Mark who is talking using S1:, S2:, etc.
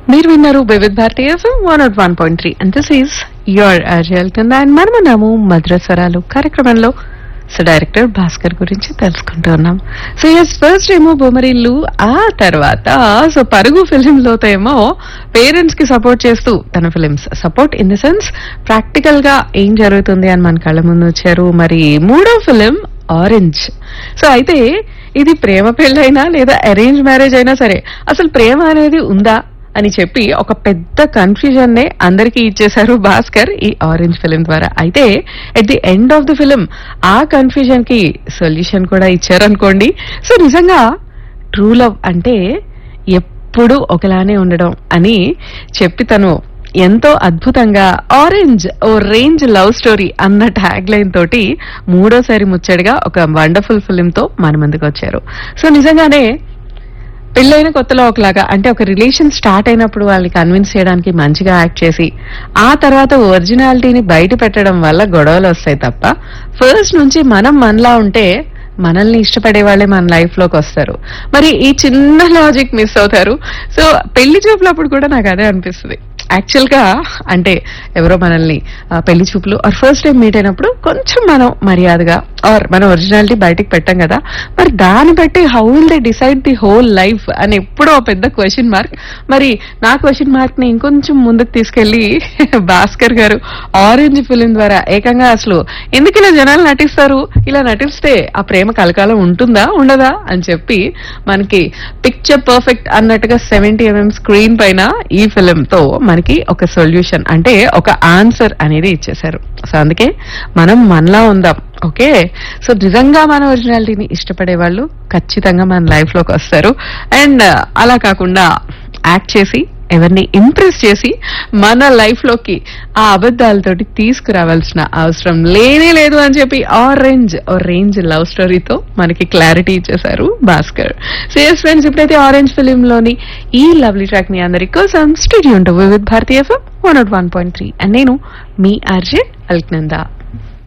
S1: మీరు విన్నారు Vividh Bharati FM one not one point three and this is your అజల్తుందా and మనమున్నాము మద్రస్వరాలు కార్యక్రమంలో సో డైరెక్టర్ భాస్కర్ గురించి తెలుసుకుంటూ ఉన్నాం సో ఎస్ ఫస్ట్ ఏమో బొమ్మరిల్లు ఆ తర్వాత సో పరుగు ఫిలిం లోతో ఏమో పేరెంట్స్ కి సపోర్ట్ చేస్తూ తన films support in the sense practical గా ఏం జరుగుతుంది అని మన కళ్ళ ముందు వచ్చారు మరి మూడో ఫిలిం ఆరెంజ్ సో అయితే ఇది ప్రేమ పెళ్ళైనా లేదా అరేంజ్ మ్యారేజ్ అయినా సరే అసలు ప్రేమ అనేది ఉందా అని చెప్పి ఒక పెద్ద కన్ఫ్యూజన్ నే అందరికీ ఇచ్చేశారు భాస్కర్ ఈ ఆరెంజ్ ఫిలిం ద్వారా అయితే at the end of the film ఆ కన్ఫ్యూజన్ కి సొల్యూషన్ కూడా ఇచ్చారనుకోండి సో నిజంగా ట్రూ లవ్ అంటే ఎప్పుడు ఒకలానే ఉండడం అని చెప్పి తను ఎంతో అద్భుతంగా orange o range love story అన్న ట్యాగ్ లైన్ తోటి మూడోసారి ముచ్చడిగా ఒక వండర్ఫుల్ ఫిలిం తో మన ముందుకు వచ్చారు సో నిజంగానే పెళ్ళైన కొత్తలో ఒకలాగా అంటే ఒక రిలేషన్ స్టార్ట్ అయినప్పుడు వాళ్ళని కన్విన్స్ చేయడానికి మంచిగా యాక్ట్ చేసి ఆ తర్వాత ఒరిజినాలిటీని బయట పెట్టడం వల్ల గొడవలు వస్తాయి తప్ప ఫస్ట్ నుంచి మనం మనలా ఉంటే మనల్ని ఇష్టపడే వాళ్ళే మన లైఫ్ లోకి వస్తారు మరి ఈ చిన్న లాజిక్ మిస్ అవుతారు సో పెళ్లి చూపులప్పుడు కూడా నాకు అదే అనిపిస్తుంది యాక్చువల్ గా అంటే ఎవరో మనల్ని ఆ, పెళ్లి చూపులు ఆర్ ఫస్ట్ టైం మీట్ అయినప్పుడు కొంచెం మనం మర్యాదగా ఆర్ మన ఒరిజినాలిటీ బయటికి పెట్టాం కదా మరి దాన్ని బట్టి how will they decide the whole life అని ఎప్పుడో పెద్ద క్వశ్చన్ మార్క్ మరి నా క్వశ్చన్ మార్క్ ని ఇంకొంచెం ముందుకు తీసుకెళ్లి భాస్కర్ గారు ఆరెంజ్ ఫిలిం ద్వారా ఏకంగా అసలు ఎందుకు ఇలా జనాలు నటిస్తారు ఇలా నటిస్తే ఆ ప్రేమ కలకాలం ఉంటుందా ఉండదా అని చెప్పి మనకి పిక్చర్ పర్ఫెక్ట్ అన్నట్టుగా సెవెంటీ ఎంఎం స్క్రీన్ పైన ఈ ఫిలిం తో మనకి ఒక సొల్యూషన్ అంటే ఒక ఆన్సర్ అనేది ఇచ్చేశారు సో అందుకే మనం మనలా ఉందాం ఓకే సో నిజంగా మన ఒరిజినాలిటీని ఇష్టపడే వాళ్ళు ఖచ్చితంగా మన లైఫ్ లోకి వస్తారు అండ్ అలా కాకుండా యాక్ట్ చేసి ఎవరిని ఇంప్రెస్ చేసి మన లైఫ్ లోకి ఆ అబద్ధాలతోటి తీసుకురావాల్సిన అవసరం లేనే లేదు అని చెప్పి ఆరెంజ్ రేంజ్ లవ్ స్టోరీతో మనకి క్లారిటీ ఇచ్చేశారు భాస్కర్ సిఎస్ ఫ్రెండ్స్ ఇప్పుడైతే ఆరెంజ్ ఫిలిం లోని ఈ లవ్లీ ట్రాక్ ని అందరి కోసం స్టూడియో ఉంటుంది with Bharatiya FM one not one point three and నేను మీ ఆర్జే అల్క్నందా